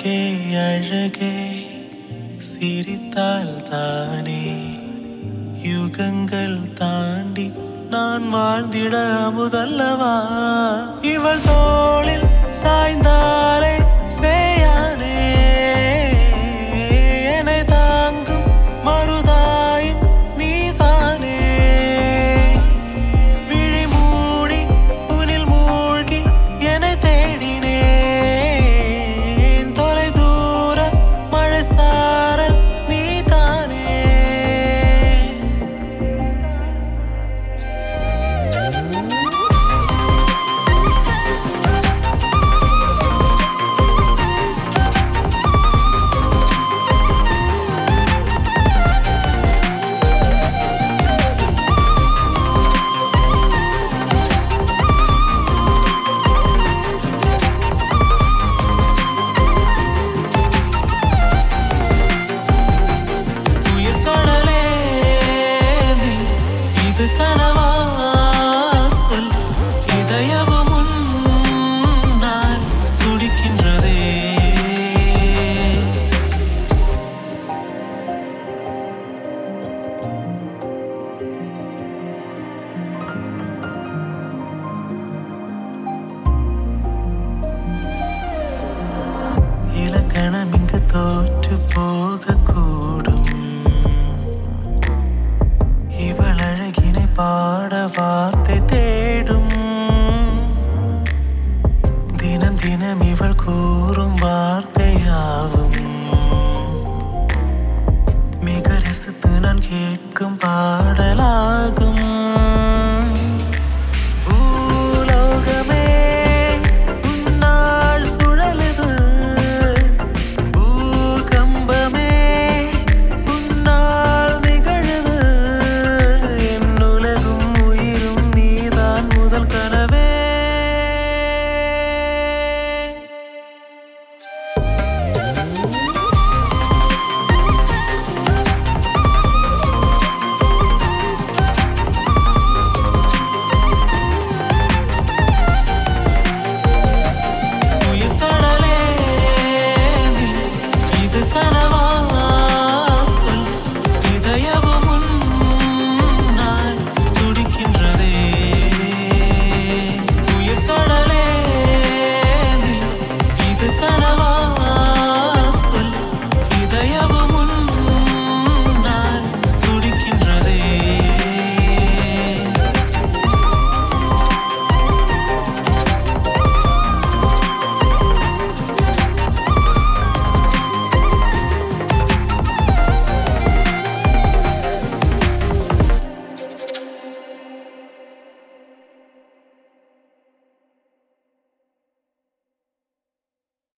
அழகே அழகே சிரித்தால் தானே யுகங்கள் தாண்டி நான் வாழ்ந்திட முதல்லவா இவள் தோளில் சாய்ந்தாரே சேயானே என்னை தாங்கும் மருதாயும் நீதானே விழி மூடி உனில் மூழ்கி என்னை தேடினேன் தொலை தூர மழை சாரல் நீதானே உயிர் கடலே இது கனவா சொல் இதயமும் உன்னால் துடிக்கின்றதே இலக்கணம் இங்கு தோற்று போகக்கூடும் இவள் அழகினை பாட வார்த்தை தேடும் தினம் தினம் இவள் கூறும் வார்த்தையாகும் மிக ரசித்து நான் கேட்கும் பாடலாகும்